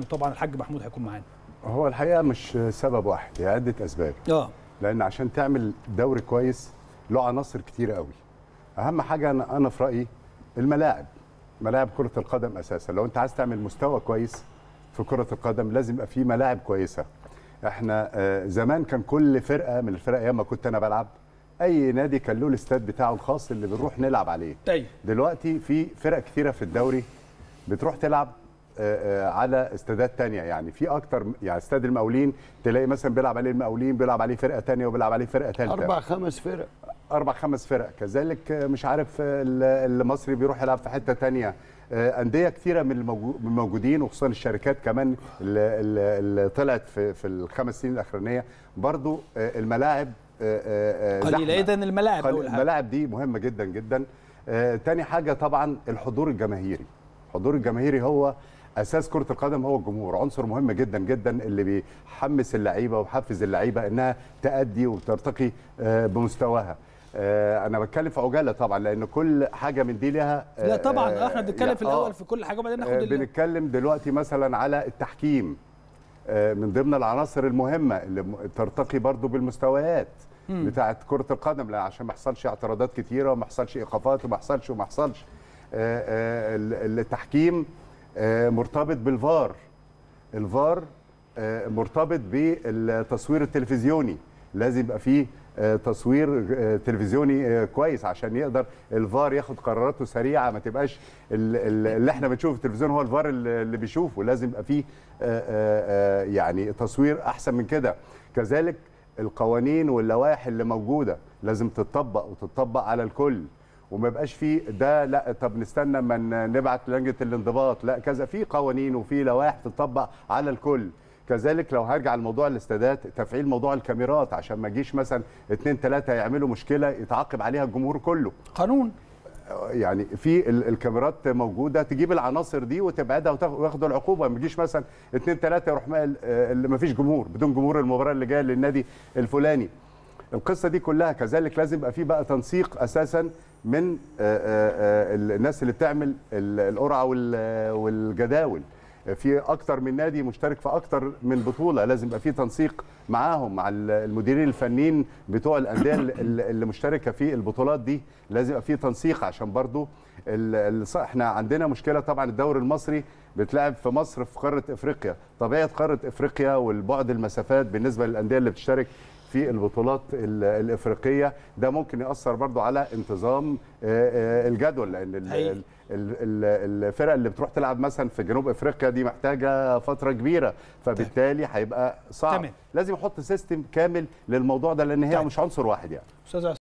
وطبعا الحاج محمود هيكون معانا هو الحقيقه مش سبب واحد هي عده اسباب اه لان عشان تعمل دوري كويس له عناصر كتير قوي اهم حاجه انا انا في رايي الملاعب ملاعب كره القدم اساسا لو انت عايز تعمل مستوى كويس في كره القدم لازم يبقى في ملاعب كويسه احنا آه، زمان كان كل فرقه من الفرق ايام ما كنت انا بلعب اي نادي كان له الاستاد بتاعه الخاص اللي بنروح نلعب عليه ايوه دلوقتي في فرق كتيره في الدوري بتروح تلعب آه، آه، على استادات تانية يعني في اكتر يعني استاد المقاولين تلاقي مثلا بيلعب عليه المقاولين بيلعب عليه فرقه تانية وبيلعب عليه فرقه ثالثه اربع خمس فرق اربع خمس فرق كذلك آه، مش عارف آه، ال- المصري بيروح يلعب في حته تانية آه، انديه كتيره من الموجو- من الموجودين وخصوصا الشركات كمان اللي, اللي اللي طلعت في في الخمس سنين الاخرانيه برضو آه، الملاعب آه، آه، آه، قليله زحمة. اذا الملاعب قل- اول حاجه الملاعب دي مهمه جدا جدا آه، تاني حاجه طبعا الحضور الجماهيري الحضور الجماهيري هو اساس كره القدم هو الجمهور عنصر مهم جدا جدا اللي بيحمس اللعيبه ويحفز اللعيبه انها تأدي وترتقي آه، بمستواها آه، انا بتكلم في عجاله طبعا لان كل حاجه من دي لها آه، لا طبعا آه، احنا بنتكلم في آه، الاول في كل حاجه وبعدين ناخد آه، ال- بنتكلم دلوقتي مثلا على التحكيم آه، من ضمن العناصر المهمه اللي م- ترتقي برضو بالمستويات بتاعه كره القدم لا عشان ما يحصلش اعتراضات كتيره وما يحصلش ايقافات وما يحصلش وما يحصلش آه، آه، ال- التحكيم آه، مرتبط بالفار الفار آه، مرتبط بالتصوير التلفزيوني لازم يبقى فيه آه، تصوير آه، تلفزيوني آه، كويس عشان يقدر الفار ياخد قراراته سريعه ما تبقاش ال- ال- اللي احنا بنشوفه في التلفزيون هو الفار اللي اللي بيشوفه لازم يبقى فيه آه، آه، آه، يعني تصوير احسن من كده كذلك القوانين واللوائح اللي موجوده لازم تتطبق وتتطبق على الكل وما يبقاش فيه ده لا طب نستنى اما ن- نبعت لجنه الانضباط لا كذا في قوانين وفي لوائح تطبق على الكل كذلك لو هرجع لموضوع الاستادات تفعيل موضوع الكاميرات عشان ما يجيش مثلا اتنين تلاته يعملوا مشكله يتعاقب عليها الجمهور كله قانون يعني في ال- الكاميرات موجوده تجيب العناصر دي وتبعدها وتاخ- وياخدوا العقوبه ما يجيش مثلا اثنين ثلاثه يروح ما- آه، اللي ما فيش جمهور بدون جمهور المباراه اللي جايه للنادي الفلاني القصه دي كلها كذلك لازم يبقى في بقى تنسيق اساسا من آه، آه، آه، الناس اللي بتعمل ال- القرعه وال- والجداول في اكتر من نادي مشترك في اكتر من بطوله لازم يبقى في تنسيق معاهم مع ال- المديرين الفنيين بتوع الانديه اللي- اللي مشتركه في البطولات دي لازم يبقى في تنسيق عشان برضو ال- ال- احنا عندنا مشكله طبعا الدوري المصري بيتلعب في مصر في قاره افريقيا طبيعه قاره افريقيا والبعد المسافات بالنسبه للانديه اللي بتشترك في البطولات ال- الافريقيه ده ممكن ياثر برضو على انتظام آه، آه، الجدول لان ال- حقيقي. ال- ال- ال- الفرق اللي بتروح تلعب مثلا في جنوب افريقيا دي محتاجه فتره كبيره فبالتالي هيبقى صعب تمام. لازم يحط سيستم كامل للموضوع ده لان هي طيب. مش عنصر واحد يعني استاذ